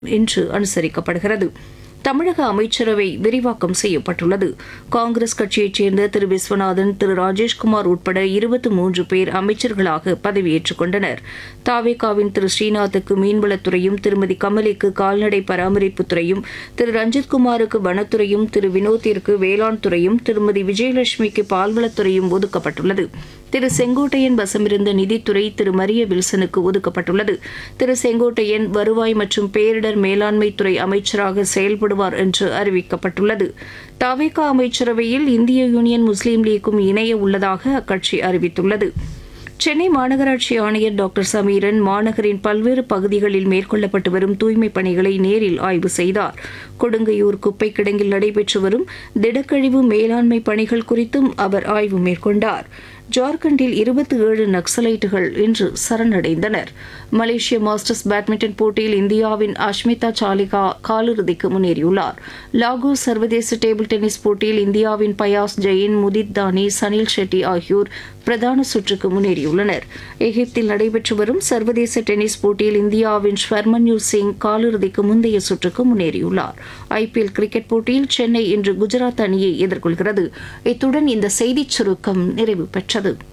இன்று அனுசரிக்கப்படுகிறது தமிழக அமைச்சரவை விரிவாக்கம் செய்யப்பட்டுள்ளது காங்கிரஸ் கட்சியைச் சேர்ந்த திரு விஸ்வநாதன் திரு ராஜேஷ்குமார் உட்பட இருபத்தி மூன்று பேர் அமைச்சர்களாக பதவியேற்றுக் கொண்டனர் தாவேகாவின் திரு ஸ்ரீநாத்துக்கு மீன்வளத்துறையும் திருமதி கமலிக்கு கால்நடை பராமரிப்புத் துறையும் திரு ரஞ்சித்குமாருக்கு வனத்துறையும் திரு வினோத்திற்கு வேளாண் துறையும் திருமதி விஜயலட்சுமிக்கு பால்வளத்துறையும் ஒதுக்கப்பட்டுள்ளது திரு செங்கோட்டையன் வசமிருந்த நிதித்துறை திரு மரிய வில்சனுக்கு ஒதுக்கப்பட்டுள்ளது திரு செங்கோட்டையன் வருவாய் மற்றும் பேரிடர் மேலாண்மைத் துறை அமைச்சராக செயல்படுவார் என்று அறிவிக்கப்பட்டுள்ளது தவேகா அமைச்சரவையில் இந்திய யூனியன் முஸ்லீம் லீக்கும் இணைய உள்ளதாக அக்கட்சி அறிவித்துள்ளது சென்னை மாநகராட்சி ஆணையர் டாக்டர் சமீரன் மாநகரின் பல்வேறு பகுதிகளில் மேற்கொள்ளப்பட்டு வரும் தூய்மைப் பணிகளை நேரில் ஆய்வு செய்தார் கொடுங்கையூர் குப்பை கிடங்கில் நடைபெற்று வரும் திடக்கழிவு மேலாண்மை பணிகள் குறித்தும் அவர் ஆய்வு மேற்கொண்டார் ஜார்க்கண்டில் இருபத்தி ஏழு நக்சலைட்டுகள் இன்று சரணடைந்தனர் மலேசிய மாஸ்டர்ஸ் பேட்மிண்டன் போட்டியில் இந்தியாவின் அஷ்மிதா சாலிகா காலிறுதிக்கு முன்னேறியுள்ளார் லாகோஸ் சர்வதேச டேபிள் டென்னிஸ் போட்டியில் இந்தியாவின் பயாஸ் ஜெயின் முதித் தானி சனில் ஷெட்டி ஆகியோர் பிரதான சுற்றுக்கு முன்னேறியுள்ளனர் எகிப்தில் நடைபெற்று வரும் சர்வதேச டென்னிஸ் போட்டியில் இந்தியாவின் ஸ்வர்மன்யூர் சிங் காலிறுதிக்கு முந்தைய சுற்றுக்கு முன்னேறியுள்ளார் ஐபிஎல் கிரிக்கெட் போட்டியில் சென்னை இன்று குஜராத் அணியை எதிர்கொள்கிறது இத்துடன் இந்த செய்திச் சுருக்கம் நிறைவு பெற்றது